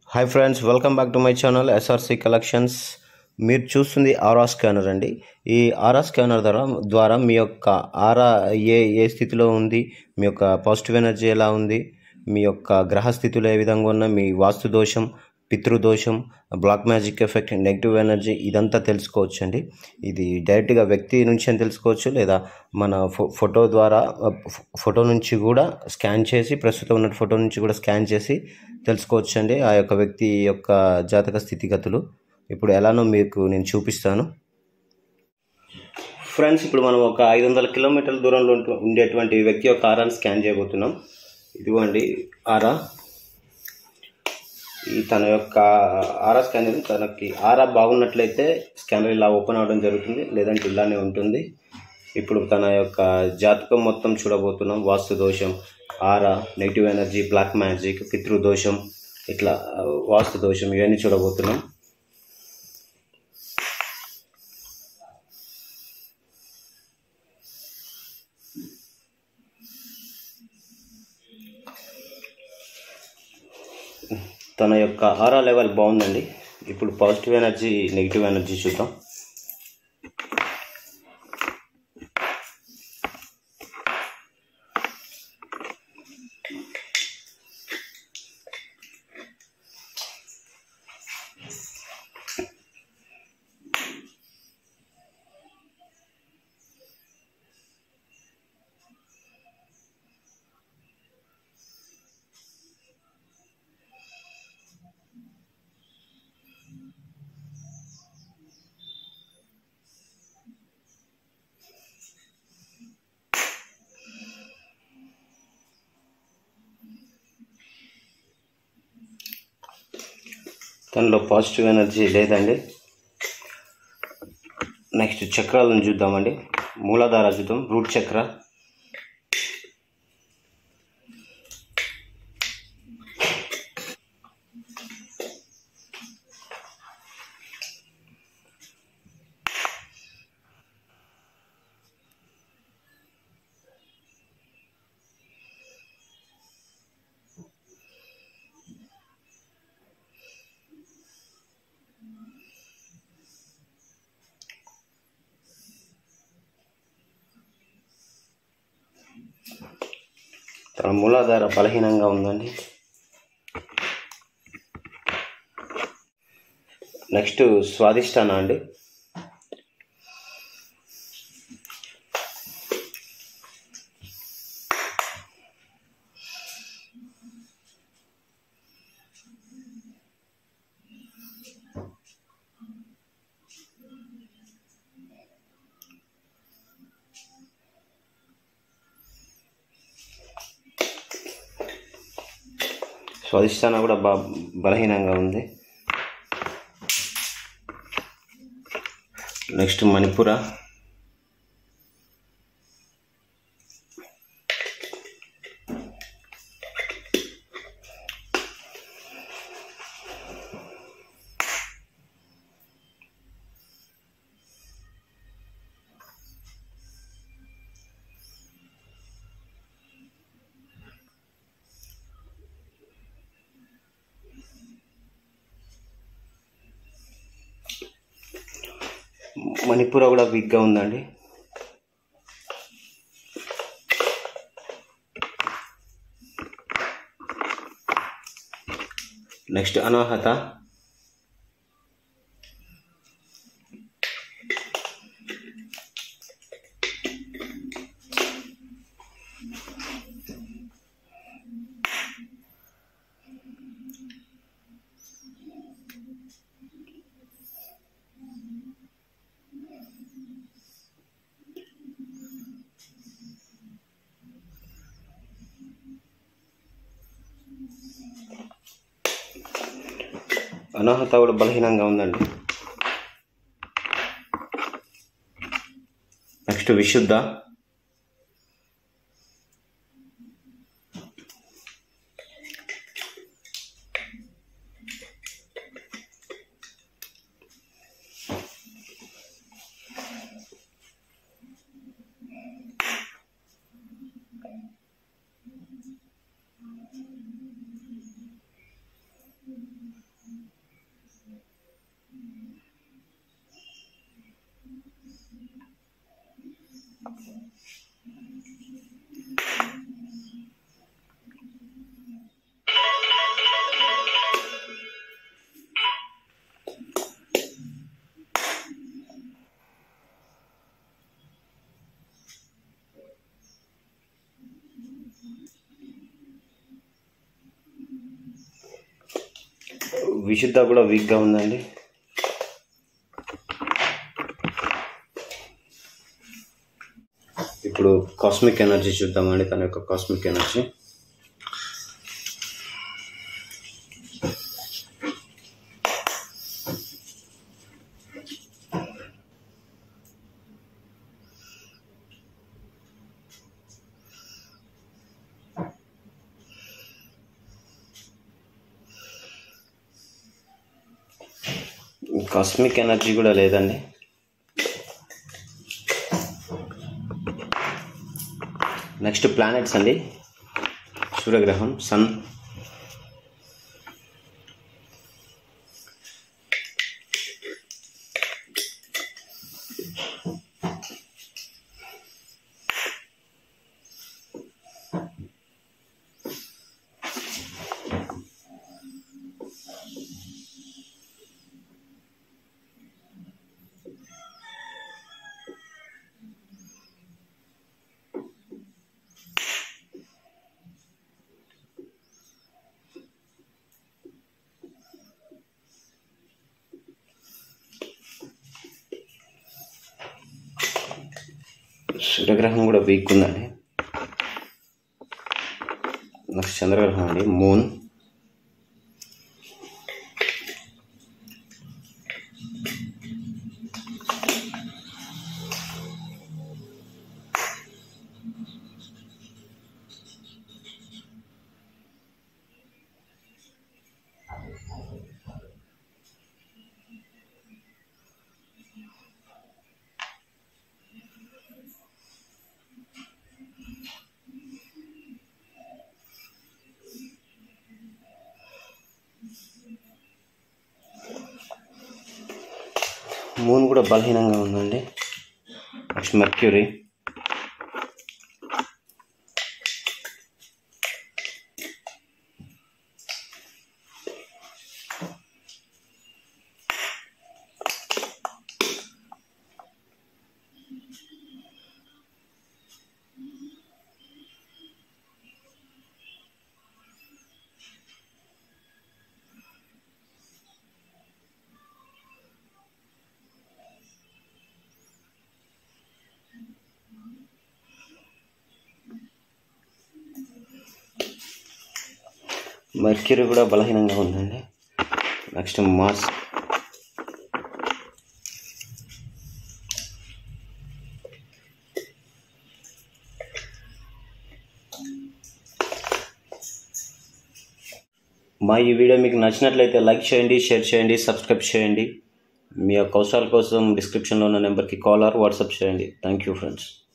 hi friends welcome back to my channel SRC collections మీరు చూస్తుంది ఆరా scanner అండి ఈ ఆరా స్కానర్ ద్వారా ద్వారా మీ యొక్క ఆరా ఏ ఏ స్థితిలో ఉంది మీ యొక్క పాజిటివ్ ఎనర్జీ ఎలా ఉంది మీ యొక్క గ్రహ స్థితులు ఏ విధంగా ఉన్న మీ వాస్తు దోషం పితృదోషం black magic effect negative energy ఇదంతా తెలుసుకోవచ్చు అండి ఇది డైరెక్ట్గా వ్యక్తి నుంచి అని తెలుసుకోవచ్చు లేదా మన ఫో ఫోటో ద్వారా ఫో- ఫోటో నుంచి కూడా స్కాన్ చేసి ప్రస్తుతం ఉన్న ఫోటో నుంచి కూడా స్కాన్ చేసి తెలుసుకోవచ్చు అండి ఆ యొక్క వ్యక్తి యొక్క జాతక స్థితిగతులు ఇప్పుడు ఎలానో మీకు నేను చూపిస్తాను ఫ్రెండ్స్ ఇప్పుడు మనం ఒక ఐదు వందల కిలోమీటర్ల దూరంలో ఉంటు- ఉండేటువంటి వ్యక్తి యొక్క ఆరాన్ని స్కాన్ చేయబోతున్నాం ఇదిగోండి ఆరా ఈ తన యొక్క ఆరా స్కానర్ తనకి ఆరా బాగున్నట్లయితే స్కానర్ ఇలా ఓపెన్ అవ్వడం జరుగుతుంది లేదంటే ఇలానే ఉంటుంది ఇప్పుడు తన యొక్క జాతకం మొత్తం చూడబోతున్నాం వాస్తు దోషం aura negative energy black magic పితృదోషం ఇట్లా ఆ, వాస్తు దోషం ఇవన్నీ చూడబోతున్నాం తన యొక్క ఆరా లెవెల్ బాగుందండి ఇప్పుడు పాజిటివ్ ఎనర్జీ నెగిటివ్ ఎనర్జీ చూద్దాం తనలో పాజిటివ్ ఎనర్జీ లేదండి నెక్స్ట్ చక్రాలను చూద్దామండి మూలాధార చూద్దాం రూట్ చక్ర తన మూలాధార బలహీనంగా ఉందండి నెక్స్ట్ స్వాదిష్టాన అండి స్వాదిష్టాన కూడా బా బలహీనంగా ఉంది నెక్స్ట్ మణిపుర మణిపుర కూడా వీక్గా ఉందండి నెక్స్ట్ అనాహత అనాహత కూడా బలహీనంగా ఉందండి నెక్స్ట్ విశుద్ధ విశుద్ధ కూడా వీక్గా ఉందండి ఇప్పుడు కాస్మిక్ ఎనర్జీ చూద్దామండి తన యొక్క కాస్మిక్ ఎనర్జీ కాస్మిక్ ఎనర్జీ కూడా లేదండి నెక్స్ట్ ప్లానెట్స్ అండి సూర్యగ్రహం సన్ సూర్యగ్రహం కూడా వీక్ ఉందండి నెక్స్ట్ చంద్రగ్రహం అండి మూన్ మూన్ కూడా బలహీనంగా ఉందండి నెక్స్ట్ మెర్క్యూరీ మెర్క్యూరీ కూడా బలహీనంగా ఉందండి నెక్స్ట్ మార్స్ మా ఈ వీడియో మీకు నచ్చినట్లయితే లైక్ చేయండి షేర్ చేయండి సబ్స్క్రైబ్ చేయండి మీ యొక్క అవసరాల కోసం డిస్క్రిప్షన్లో ఉన్న నెంబర్కి కాల్ ఆర్ వాట్సాప్ చేయండి థ్యాంక్ యూ ఫ్రెండ్స్